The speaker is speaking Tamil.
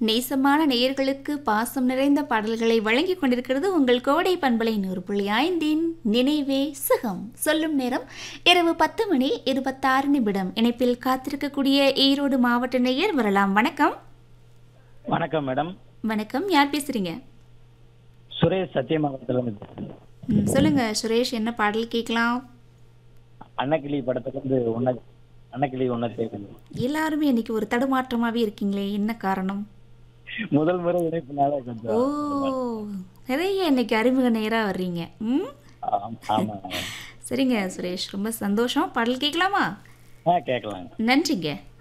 நேசமான நேயர்களுக்கு பாசம் நிறைந்த பாடல்களை வழங்கிக் கொண்டிருக்கிறது உங்கள் கோடை பண்பலை நூறு புள்ளி ஐந்தின் நினைவே சுகம் சொல்லும் நேரம் இரவு பத்து மணி இருபத்தாறு நிமிடம் இணைப்பில் காத்திருக்கக்கூடிய ஈரோடு மாவட்ட நேயர் வரலாம் வணக்கம் வணக்கம் மேடம் வணக்கம் யார் பேசுறீங்க சுரேஷ் சத்தியமங்கலத்துலேருந்து பேசுறேன். ம், சொல்லுங்க சுரேஷ் என்ன பாடல் கேட்கலாம் அன்னக்கிளி படத்துலேருந்து ஒன்றை அன்னக்கிளி ஒன்றை கேட்குது எல்லாருமே இன்னைக்கு ஒரு தடுமாற்றமாவே இருக்கீங்களே என்ன காரணம் முதல் முறை இணைப்புனால ஓ கொஞ்சம் நிறைய இன்னைக்கு அறிமுக நேராக வர்றீங்க ம் ஆம், ஆமாம் சரிங்க சுரேஷ் ரொம்ப சந்தோஷம் பாடல் கேட்கலாமா ஆ கேட்கலாங்க நன்றிங்க